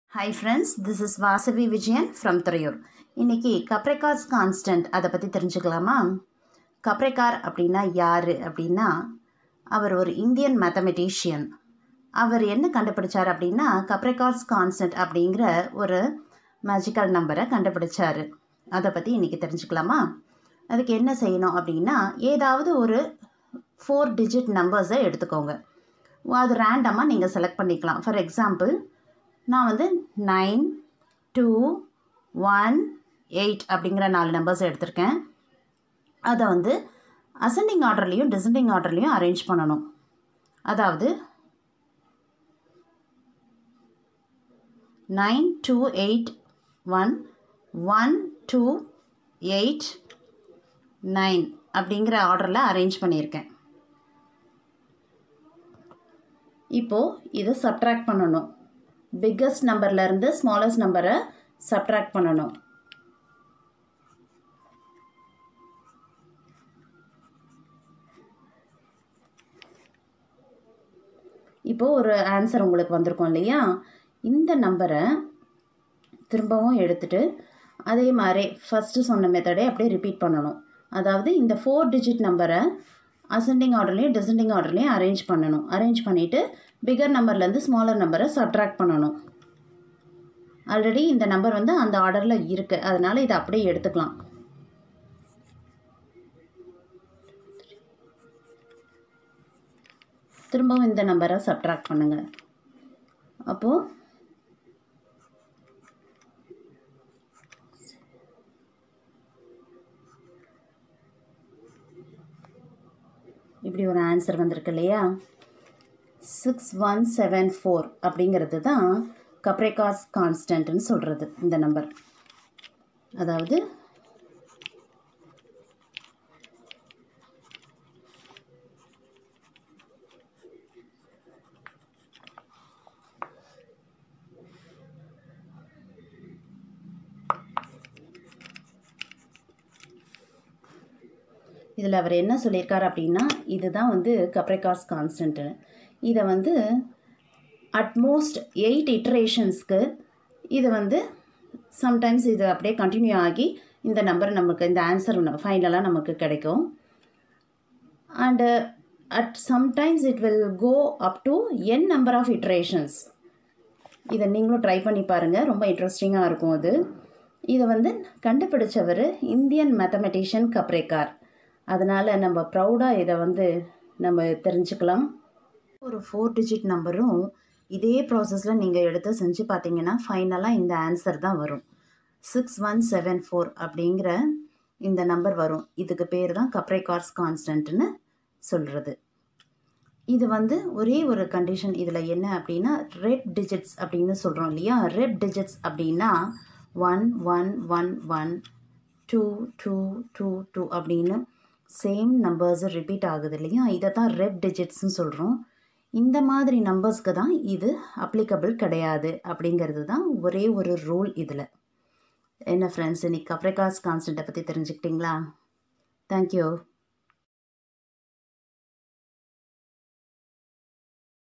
hi friends this is Vasavi Vijayan from Thuraiyur இன்றைக்கி Kaprekar's constant அதை பற்றி தெரிஞ்சுக்கலாமா கப்ரைகார் அப்படின்னா யார் அப்படின்னா அவர் ஒரு இந்தியன் மேத்தமெட்டிஷியன் அவர் என்ன கண்டுபிடிச்சார் அப்படின்னா கப்ரைகார்ஸ் கான்ஸ்டன்ட் அப்படிங்கிற ஒரு மேஜிக்கல் நம்பரை கண்டுபிடிச்சார் அதை பற்றி இன்றைக்கி தெரிஞ்சுக்கலாமா அதுக்கு என்ன செய்யணும் அப்படின்னா ஏதாவது ஒரு ஃபோர் டிஜிட் நம்பர்ஸை எடுத்துக்கோங்க அது ரேண்டமாக நீங்கள் செலக்ட் பண்ணிக்கலாம் ஃபார் எக்ஸாம்பிள் நான் வந்து நைன் டூ ஒன் எயிட் அப்படிங்கிற நாலு நம்பர்ஸ் எடுத்திருக்கேன் அதை வந்து அசெண்டிங் ஆர்டர்லேயும் டிசெண்டிங் ஆர்டர்லேயும் அரேஞ்ச் பண்ணணும் அதாவது nine two eight one one two eight nine அப்படிங்கிற ஆர்டரில் அரேஞ்ச் பண்ணியிருக்கேன் இப்போது இதை சப்ட்ராக்ட் பண்ணணும் பிக்கஸ்ட் நம்பர்லேருந்து ஸ்மாலஸ்ட் நம்பரை சப்ட்ராக்ட் பண்ணணும் இப்போது ஒரு ஆன்சர் உங்களுக்கு வந்திருக்கும் இல்லையா இந்த நம்பரை திரும்பவும் எடுத்துட்டு அதே மாதிரி ஃபஸ்ட்டு சொன்ன மெத்தடே அப்படியே ரிப்பீட் பண்ணணும் அதாவது இந்த ஃபோர் டிஜிட் நம்பரை அசெண்டிங் ஆர்டர்லேயும் டிசெண்டிங் ஆர்டர்லேயும் அரேஞ்ச் பண்ணணும் அரேஞ்ச் பண்ணிவிட்டு பிகர் நம்பர்லேருந்து ஸ்மாலர் நம்பரை சப்ட்ராக்ட் பண்ணணும் ஆல்ரெடி இந்த நம்பர் வந்து அந்த ஆர்டரில் இருக்குது அதனால் இதை அப்படியே எடுத்துக்கலாம் திரும்பவும் இந்த நம்பரை சப்ட்ராக்ட் பண்ணுங்கள் அப்போது இப்படி ஒரு ஆன்சர் வந்திருக்கு இல்லையா சிக்ஸ் ஒன் செவன் ஃபோர் அப்படிங்கிறது தான் கப்ரேகாஸ் கான்ஸ்டன்ட்னு சொல்கிறது இந்த நம்பர் அதாவது இதில் அவர் என்ன சொல்லியிருக்கார் அப்படின்னா இதுதான் வந்து கப்ரைகாஸ் கான்ஸ்டன்ட்டு இதை வந்து அட்மோஸ்ட் எயிட் இட்ரேஷன்ஸ்க்கு இது வந்து சம்டைம்ஸ் இது அப்படியே கண்டினியூ ஆகி இந்த நம்பர் நமக்கு இந்த ஆன்சர் ஃபைனலாக நமக்கு கிடைக்கும் and at sometimes it will go up to N number of iterations இதை நீங்களும் ட்ரை பண்ணி பாருங்கள் ரொம்ப இன்ட்ரெஸ்டிங்காக இருக்கும் அது இதை வந்து கண்டுபிடிச்சவர் இந்தியன் மேத்தமெட்டிஷியன் கப்ரேக்கார் அதனால் நம்ம ப்ரௌடாக இதை வந்து நம்ம தெரிஞ்சுக்கலாம் ஒரு ஃபோர் டிஜிட் நம்பரும் இதே ப்ராசஸில் நீங்கள் எடுத்து செஞ்சு பார்த்தீங்கன்னா ஃபைனலாக இந்த ஆன்சர் தான் வரும் சிக்ஸ் ஒன் செவன் ஃபோர் அப்படிங்கிற இந்த நம்பர் வரும் இதுக்கு பேர் தான் கப்ரைகார்ஸ் கான்ஸ்டன்ட்னு சொல்கிறது இது வந்து ஒரே ஒரு கண்டிஷன் இதில் என்ன அப்படின்னா ரெட் டிஜிட்ஸ் அப்படின்னு சொல்கிறோம் இல்லையா ரெட் டிஜிட்ஸ் அப்படின்னா one one one one two two two two அப்படின்னு சேம் நம்பர்ஸ் ரிப்பீட் ஆகுது இல்லையா இதை தான் ரெப் டிஜிட்ஸ்னு சொல்கிறோம் இந்த மாதிரி நம்பர்ஸ்க்கு தான் இது அப்ளிகபிள் கிடையாது அப்படிங்கிறது தான் ஒரே ஒரு ரூல் இதில் என்ன ஃப்ரெண்ட்ஸ் இன்னைக்கு அப்ரிகாஸ் கான்ஸ்டண்ட்டை பற்றி தெரிஞ்சுக்கிட்டிங்களா தேங்க்யூ